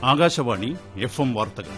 Akashvani F M വാർത്തകൾ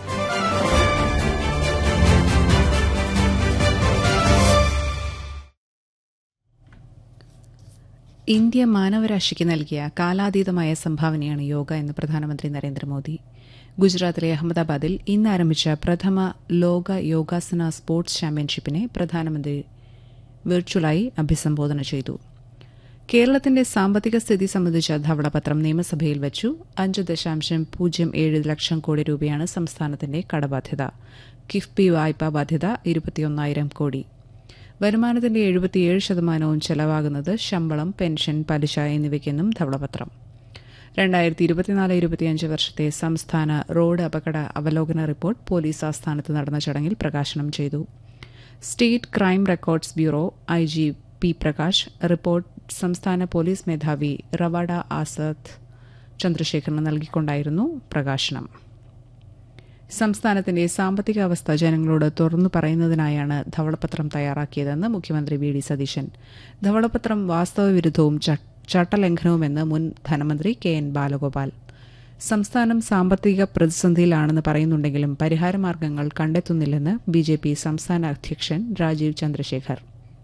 India മാനവരാശിക്ക് നൽകിയ കാലാതീതമായ സംഭാവനയാണ് യോഗ എന്ന് പ്രധാനമന്ത്രി നരേന്ദ്രമോദി ഗുജറാത്തിലെ അഹമ്മദാബാദിൽ ഇന്ന് ആരംഭിച്ച പ്രഥമ ലോക യോഗാസന സ്പോർട്സ് ചാമ്പ്യൻഷിപ്പിനെ പ്രധാനമന്ത്രി വിർച്വലായി അഭിസംബോധന ചെയ്തു കേരളത്തിന്റെ സാമ്പത്തിക സ്ഥിതി സംബന്ധിച്ച ധവളപത്രം നിയമസഭയിൽ വച്ചു അഞ്ച് ദശാംശം പൂജ്യം ഏഴ് ലക്ഷം കോടി രൂപയാണ് സംസ്ഥാനത്തിന്റെ കടബാധ്യത കിഫ്ബി വായ്പാ ബാധ്യത ഇരുപത്തിയൊന്നായിരം കോടി വരുമാനത്തിന്റെ എഴുപത്തിയേഴ് ശതമാനവും ചെലവാകുന്നത് ശമ്പളം പെൻഷൻ പലിശ എന്നിവയ്ക്കെന്നും ധവളപത്രം രണ്ടായിരത്തി ഇരുപത്തിനാല് ഇരുപത്തിയഞ്ച് വർഷത്തെ സംസ്ഥാന റോഡ് അപകട അവലോകന റിപ്പോർട്ട് പോലീസ് ആസ്ഥാനത്ത് നടന്ന ചടങ്ങിൽ പ്രകാശനം ചെയ്തു state crime records bureau I G P Prakash report സംസ്ഥാന പോലീസ് മേധാവി റവാഡ ആസാദ് ചന്ദ്രശേഖരന് നൽകിക്കൊണ്ടായിരുന്നു പ്രകാശനം സംസ്ഥാനത്തിന്റെ സാമ്പത്തിക അവസ്ഥ ജനങ്ങളോട് തുറന്നു പറയുന്നതിനായാണ് ധവളപത്രം തയ്യാറാക്കിയതെന്ന് മുഖ്യമന്ത്രി വി ഡി സതീശൻ ധവളപത്രം വാസ്തവവിരുദ്ധവും ചട്ടലംഘനവുമെന്ന് മുൻ ധനമന്ത്രി കെ എൻ ബാലഗോപാൽ സംസ്ഥാനം സാമ്പത്തിക പ്രതിസന്ധിയിലാണെന്ന് പറയുന്നുണ്ടെങ്കിലും പരിഹാരമാർഗ്ഗങ്ങൾ കണ്ടെത്തുന്നില്ലെന്ന് ബി ജെ പി സംസ്ഥാന അധ്യക്ഷൻ രാജീവ് ചന്ദ്രശേഖർ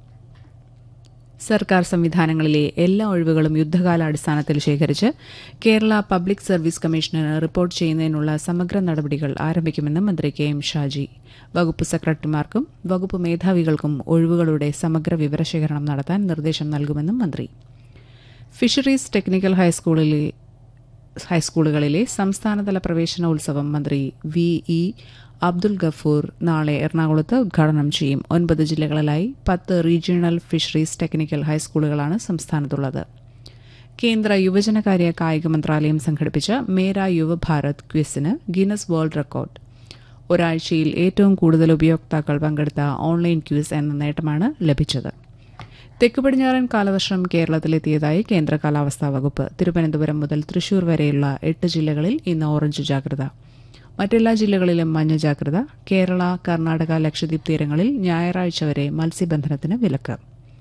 സർക്കാർ സംവിധാനങ്ങളിലെ എല്ലാ ഒഴിവുകളും യുദ്ധകാലാടിസ്ഥാനത്തിൽ ശേഖരിച്ച് കേരള പബ്ലിക് സർവീസ് കമ്മീഷന് റിപ്പോർട്ട് ചെയ്യുന്നതിനുള്ള സമഗ്ര നടപടികൾ ആരംഭിക്കുമെന്ന് മന്ത്രി കെ എം ഷാജി വകുപ്പ് സെക്രട്ടറിമാർക്കും വകുപ്പ് മേധാവികൾക്കും ഒഴിവുകളുടെ സമഗ്ര വിവരശേഖരണം നടത്താൻ നിർദ്ദേശം നൽകുമെന്നും മന്ത്രി ഫിഷറീസ് ടെക്നിക്കൽ ഹൈസ്കൂളിലെ ഹൈസ്കൂളുകളിലെ സംസ്ഥാനതല പ്രവേശനോത്സവം മന്ത്രി വി ഇ അബ്ദുൽ ഗഫൂർ നാളെ എറണാകുളത്ത് ഉദ്ഘാടനം ചെയ്യും ഒൻപത് ജില്ലകളിലായി പത്ത് റീജിയണൽ ഫിഷറീസ് ടെക്നിക്കൽ ഹൈസ്കൂളുകളാണ് സംസ്ഥാനത്തുള്ളത് കേന്ദ്ര യുവജനകാര്യ കായിക മന്ത്രാലയം സംഘടിപ്പിച്ച മേര യുവഭാരത് ക്വിസിന് ഗിന്നസ് വേൾഡ് റെക്കോർഡ് ഒരാഴ്ചയിൽ ഏറ്റവും കൂടുതൽ ഉപയോക്താക്കൾ പങ്കെടുത്ത ഓൺലൈൻ ക്വിസ് എന്ന നേട്ടമാണ് ലഭിച്ചത് തെക്ക് പടിഞ്ഞാറൻ കാലവർഷം കേരളത്തിലെത്തിയതായി കേന്ദ്ര കാലാവസ്ഥാ വകുപ്പ് തിരുവനന്തപുരം മുതൽ തൃശൂർ വരെയുള്ള എട്ട് ജില്ലകളിൽ ഇന്ന് ഓറഞ്ച് ജാഗ്രത മറ്റെല്ലാ ജില്ലകളിലും മഞ്ഞ ജാഗ്രത കേരള കർണാടക ലക്ഷദ്വീപ് തീരങ്ങളിൽ ഞായറാഴ്ച വരെ മത്സ്യബന്ധനത്തിന് വിലക്ക്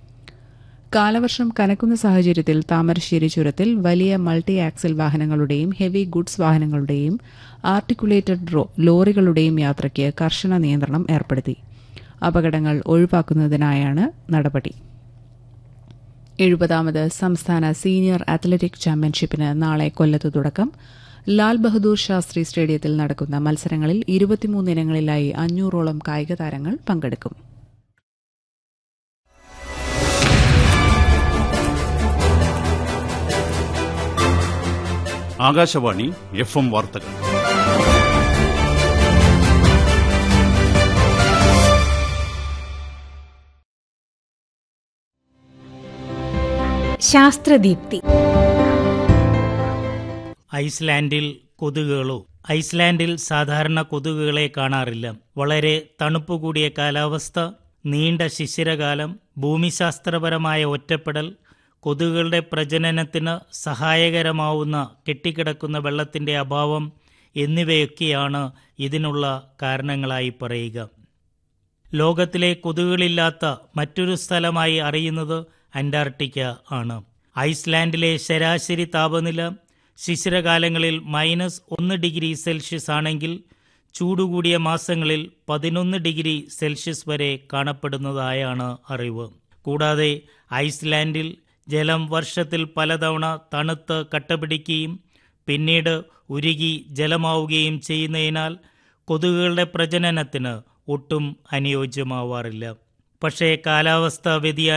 കാലവർഷം കനക്കുന്ന സാഹചര്യത്തിൽ താമരശ്ശേരി ചുരത്തിൽ വലിയ മൾട്ടി ആക്സിൽ വാഹനങ്ങളുടെയും ഹെവി ഗുഡ്സ് വാഹനങ്ങളുടെയും ആർട്ടിക്കുലേറ്റഡ് ലോറികളുടെയും യാത്രയ്ക്ക് കർശന നിയന്ത്രണം ഏർപ്പെടുത്തി അപകടങ്ങൾ ഒഴിവാക്കുന്നതിനായാണ് നടപടി എഴുപതാമത് സംസ്ഥാന സീനിയർ അത്ലറ്റിക് ചാമ്പ്യൻഷിപ്പിന് നാളെ കൊല്ലത്ത് തുടക്കം ലാൽ ബഹദൂർ ശാസ്ത്രി സ്റ്റേഡിയത്തിൽ നടക്കുന്ന മത്സരങ്ങളിൽ ഇരുപത്തിമൂന്ന് ഇനങ്ങളിലായി അഞ്ഞൂറോളം കായിക താരങ്ങൾ പങ്കെടുക്കും ആകാശവാണി എഫ് എം വാർത്തകൾ ശാസ്ത്രദീപ്തി ഐസ്ലാൻഡിൽ കൊതുകുകളോ ഐസ്ലാൻഡിൽ സാധാരണ കൊതുകുകളെ കാണാറില്ല വളരെ തണുപ്പ് കൂടിയ കാലാവസ്ഥ നീണ്ട ശിശിരകാലം ഭൂമിശാസ്ത്രപരമായ ഒറ്റപ്പെടൽ കൊതുകുകളുടെ പ്രജനനത്തിന് സഹായകരമാവുന്ന കെട്ടിക്കിടക്കുന്ന വെള്ളത്തിന്റെ അഭാവം എന്നിവയൊക്കെയാണ് ഇതിനുള്ള കാരണങ്ങളായി പറയുക ലോകത്തിലെ കൊതുകുകളില്ലാത്ത മറ്റൊരു സ്ഥലമായി അറിയുന്നത് അന്റാർട്ടിക്ക ആണ് ഐസ്ലാൻഡിലെ ശരാശരി താപനില ശിശിരകാലങ്ങളിൽ മൈനസ് ഒന്ന് ഡിഗ്രി സെൽഷ്യസ് ആണെങ്കിൽ ചൂടുകൂടിയ മാസങ്ങളിൽ പതിനൊന്ന് ഡിഗ്രി സെൽഷ്യസ് വരെ കാണപ്പെടുന്നതായാണ് അറിവ് കൂടാതെ ഐസ്ലാൻഡിൽ ജലം വർഷത്തിൽ പലതവണ തണുത്ത് കട്ടപിടിക്കുകയും പിന്നീട് ഉരുകി ജലമാവുകയും ചെയ്യുന്നതിനാൽ കൊതുകുകളുടെ പ്രജനനത്തിന് ഒട്ടും അനുയോജ്യമാവാറില്ല പക്ഷേ കാലാവസ്ഥാ വ്യതിയാനം